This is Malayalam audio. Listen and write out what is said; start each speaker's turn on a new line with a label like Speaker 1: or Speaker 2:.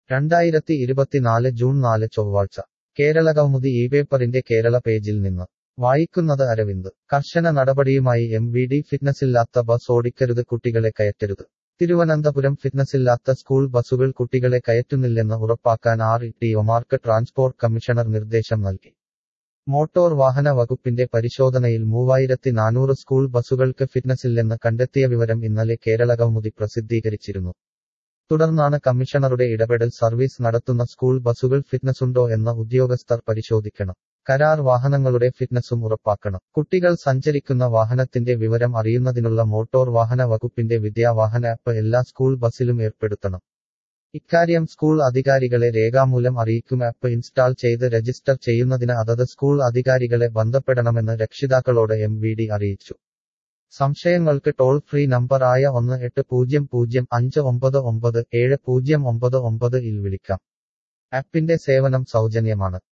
Speaker 1: രണ്ടായിരത്തി ഇരുപത്തിനാല് ജൂൺ നാല് ചൊവ്വാഴ്ച കേരളകൗമുദി ഈ പേപ്പറിന്റെ കേരള പേജിൽ നിന്ന് വായിക്കുന്നത് അരവിന്ദ് കർശന നടപടിയുമായി എം വി ഡി ഫിറ്റ്നസില്ലാത്ത ബസ് ഓടിക്കരുത് കുട്ടികളെ കയറ്റരുത് തിരുവനന്തപുരം ഫിറ്റ്നസില്ലാത്ത സ്കൂൾ ബസുകൾ കുട്ടികളെ കയറ്റുന്നില്ലെന്ന് ഉറപ്പാക്കാൻ ആർ ഇ ടി ഒമാർക്ക് ട്രാൻസ്പോർട്ട് കമ്മീഷണർ നിർദ്ദേശം നൽകി മോട്ടോർ വാഹന വകുപ്പിന്റെ പരിശോധനയിൽ മൂവായിരത്തി നാനൂറ് സ്കൂൾ ബസുകൾക്ക് ഫിറ്റ്നസില്ലെന്ന് കണ്ടെത്തിയ വിവരം ഇന്നലെ കേരളകൗമുദി പ്രസിദ്ധീകരിച്ചിരുന്നു തുടർന്നാണ് കമ്മീഷണറുടെ ഇടപെടൽ സർവീസ് നടത്തുന്ന സ്കൂൾ ബസുകൾ ഫിറ്റ്നസുണ്ടോ എന്ന ഉദ്യോഗസ്ഥർ പരിശോധിക്കണം കരാർ വാഹനങ്ങളുടെ ഫിറ്റ്നസും ഉറപ്പാക്കണം കുട്ടികൾ സഞ്ചരിക്കുന്ന വാഹനത്തിന്റെ വിവരം അറിയുന്നതിനുള്ള മോട്ടോർ വാഹന വകുപ്പിന്റെ വിദ്യാവാഹന ആപ്പ് എല്ലാ സ്കൂൾ ബസിലും ഏർപ്പെടുത്തണം ഇക്കാര്യം സ്കൂൾ അധികാരികളെ രേഖാമൂലം അറിയിക്കും ആപ്പ് ഇൻസ്റ്റാൾ ചെയ്ത് രജിസ്റ്റർ ചെയ്യുന്നതിന് അതത് സ്കൂൾ അധികാരികളെ ബന്ധപ്പെടണമെന്ന് രക്ഷിതാക്കളോട് എം വി ഡി അറിയിച്ചു സംശയങ്ങൾക്ക് ടോൾ ഫ്രീ നമ്പർ ആയ ഒന്ന് എട്ട് പൂജ്യം പൂജ്യം അഞ്ച് ഒമ്പത് ഒമ്പത് ഏഴ് പൂജ്യം ഒമ്പത് ഒമ്പത് ഇൽ വിളിക്കാം ആപ്പിന്റെ സേവനം സൗജന്യമാണ്